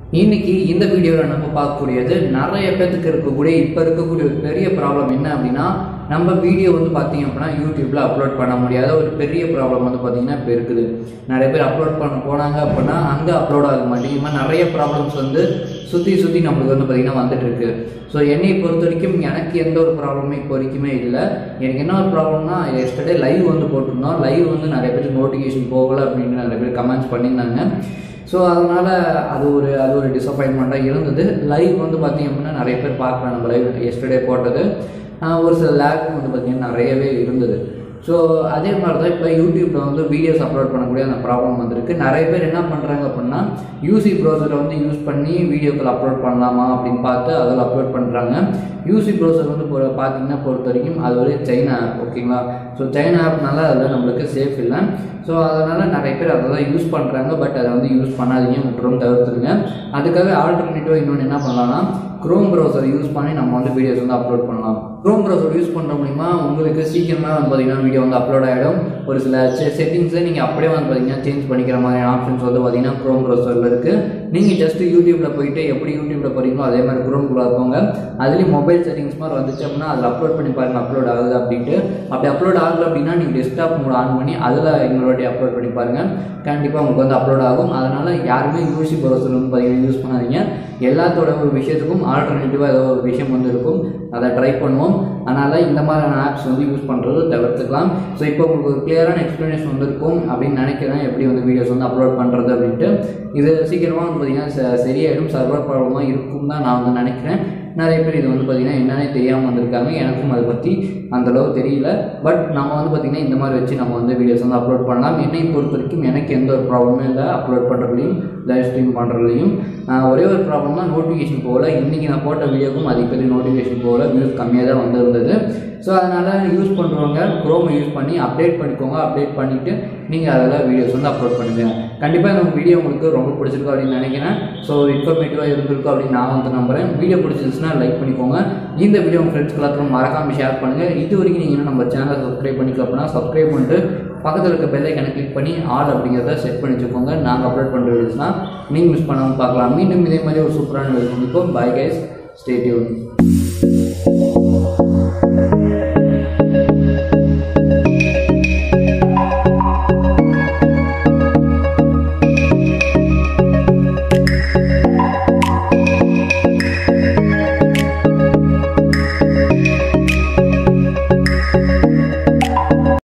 இன்னைக்கு இந்த வீடியோவில் நம்ம பார்க்கக்கூடியது நிறைய பேத்துக்கு இருக்கக்கூடிய இப்போ இருக்கக்கூடிய ஒரு பெரிய ப்ராப்ளம் என்ன அப்படின்னா நம்ம வீடியோ வந்து பார்த்தீங்க அப்படின்னா யூடியூப்பில் அப்லோட் பண்ண முடியாத ஒரு பெரிய ப்ராப்ளம் வந்து பார்த்தீங்கன்னா இப்போ இருக்குது நிறைய பேர் அப்லோட் பண்ண போனாங்க அப்படின்னா அங்கே அப்லோட் ஆக மாட்டேங்குது நிறைய ப்ராப்ளம்ஸ் வந்து சுற்றி சுற்றி நம்மளுக்கு வந்து பார்த்திங்கன்னா வந்துட்டு இருக்கு ஸோ என்னை பொறுத்த வரைக்கும் எனக்கு எந்த ஒரு ப்ராப்ளமே இப்போ வரைக்குமே இல்லை எனக்கு என்ன ஒரு ப்ராப்ளம்னா எஸ்டர்டே லைவ் வந்து போட்டிருந்தோம் லைவ் வந்து நிறைய பேருக்கு நோட்டிஃபிகேஷன் போகலை அப்படின்னு நிறைய பேர் கமெண்ட்ஸ் பண்ணியிருந்தாங்க ஸோ அதனால் அது ஒரு அது ஒரு டிசப்பாயின்மெண்ட்டாக இருந்தது லைவ் வந்து பார்த்திங்க அப்படின்னா நிறைய பேர் பார்க்குறேன் நம்ம லைவ் எஸ்டர்டே போட்டது ஆஹ் ஒரு சில லேக் வந்து பார்த்திங்கன்னா நிறையவே இருந்தது ஸோ அதே மாதிரி தான் இப்போ யூடியூப்பில் வந்து வீடியோஸ் அப்லோட் பண்ணக்கூடிய அந்த ப்ராப்ளம் வந்திருக்கு நிறைய பேர் என்ன பண்ணுறாங்க அப்படின்னா யூசி ப்ரௌசரை வந்து யூஸ் பண்ணி வீடியோக்கள் அப்லோட் பண்ணலாமா அப்படின்னு பார்த்து அதில் அப்லோட் பண்ணுறாங்க யூசி ப்ரௌசர் வந்து இப்போ பார்த்தீங்கன்னா பொறுத்த வரைக்கும் அது ஒரு சைனா ஆப் ஓகேங்களா ஸோ சைனா ஆப்னால அதில் நம்மளுக்கு சேஃப் இல்லை ஸோ அதனால் நிறைய பேர் அதை தான் யூஸ் பண்ணுறாங்க பட் அதை வந்து யூஸ் பண்ணாதீங்க முற்றும் தவிர்த்துருங்க அதுக்காக ஆல்டர்னேட்டிவாக இன்னொன்று என்ன பண்ணலாம்னா க்ரோம் ப்ரௌசர் யூஸ் பண்ணி நம்ம வந்து வீடியோஸ் வந்து அப்லோட் பண்ணலாம் க்ரோம் ப்ரௌசர் யூஸ் பண்ணுற மூலிமா உங்களுக்கு சீக்கிரமாக வந்து பார்த்தீங்கன்னா வீடியோ வந்து அப்லோட் ஆகிடும் ஒரு சில செட்டிங்ஸை நீங்கள் அப்படியே வந்து பார்த்தீங்கன்னா சேஞ்ச் பண்ணிக்கிற மாதிரியான ஆப்ஷன்ஸ் வந்து பார்த்தீங்கன்னா க்ரோம் ப்ரௌசரில் இருக்குது நீங்கள் ஜஸ்ட் யூடியூப்பில் போயிட்டு எப்படி யூடியூப்பில் போகிறீங்களோ அதே மாதிரி க்ரோம்குள்ளே போங்க அதுலேயும் மொபைல் செட்டிங்ஸ் மாதிரி வந்துச்சு அப்படின்னா அதில் அப்லோட் பண்ணி பாருங்கள் அப்லோட் ஆகுது அப்படின்ட்டு அப்படி அப்லோட் ஆகலை அப்படின்னா நீங்கள் டெஸ்க்டாப் மோட் ஆன் பண்ணி அதில் இன்னொரு வாட்டி அப்லோட் பண்ணி பாருங்கள் கண்டிப்பாக உங்களுக்கு வந்து அப்லோட் ஆகும் அதனால் யாருமே யூசி ப்ரௌசர் வந்து பார்த்தீங்கன்னா யூஸ் பண்ணாதீங்க எல்லாத்தோட ஒரு விஷயத்துக்கும் ஆல்டர்னேட்டிவாக ஏதோ ஒரு விஷயம் வந்து இருக்கும் அதை ட்ரை பண்ணுவோம் அதனால் இந்த மாதிரியான ஆப்ஸ் வந்து யூஸ் பண்ணுறது தவிர்த்துக்கலாம் ஸோ இப்போ உங்களுக்கு ஒரு கிளியரான எக்ஸ்ப்ளனேஷன் வந்திருக்கும் அப்படின்னு நினைக்கிறேன் எப்படி வந்து வீடியோஸ் வந்து அப்லோட் பண்ணுறது அப்படின்ட்டு இது சீக்கிரமாக வந்து பார்த்தீங்கன்னா ச- சரியாயிடும் சர்வர் ப்ராப்ளமாக இருக்கும் தான் நான் வந்து நினைக்கிறேன் நிறைய பேர் இது வந்து பார்த்திங்கன்னா என்னன்னே தெரியாமல் வந்திருக்காங்க எனக்கும் அதை பற்றி அந்தளவு தெரியல பட் நம்ம வந்து பார்த்திங்கன்னா இந்த மாதிரி வச்சு நம்ம வந்து வீடியோஸ் வந்து அப்லோட் பண்ணலாம் என்னை பொறுத்த வரைக்கும் எனக்கு எந்த ஒரு ப்ராப்ளமே இல்லை அப்லோட் பண்ணுறதுலையும் லைவ் ஸ்ட்ரீம் பண்ணுறதுலையும் ஒரே ஒரு ப்ராப்ளம் தான் நோட்டிஃபிகேஷன் போகல இன்றைக்கி நான் போட்ட வீடியோக்கும் அதிகப்படி நோட்டிஃபிகேஷன் போகல வியூஸ் கம்மியாக தான் வந்திருந்தது ஸோ அதனால் யூஸ் பண்ணுறவங்க குரோமை யூஸ் பண்ணி அப்டேட் பண்ணிக்கோங்க அப்டேட் பண்ணிவிட்டு நீங்கள் அதில் வீடியோஸ் வந்து அப்லோட் பண்ணுங்கள் கண்டிப்பாக இந்த வீடியோ உங்களுக்கு ரொம்ப பிடிச்சிருக்கும் அப்படின்னு நினைக்கிறேன் ஸோ இன்ஃபர்மேட்டிவாக இருந்திருக்கும் அப்படின்னு நான் வந்து நம்புறேன் வீடியோ பிடிச்சிருந்துச்சுன்னா லைக் பண்ணிக்கோங்க இந்த வீடியோ உங்கள் ஃப்ரெண்ட்ஸ் எல்லாத்துக்கும் மறக்காமல் ஷேர் பண்ணுங்கள் இது வரைக்கும் நீங்கள் இன்னும் நம்ம சேனலை சப்ஸ்கிரைப் பண்ணிக்கல அப்படின்னா சப்ஸ்கிரைப் பண்ணிட்டு பக்கத்தில் இருக்க பெல் ஐக்கனை கிளிக் பண்ணி ஆல் அப்படிங்கிறத செட் பண்ணி வச்சுக்கோங்க நாங்கள் அப்லோட் பண்ணுற வீடியோஸ்னால் நீங்கள் மிஸ் பண்ணாமல் பார்க்கலாம் மீண்டும் இதே மாதிரி ஒரு சூப்பரான வீடியோ சந்திப்போம் பை கைஸ் ஸ்டே டியூன்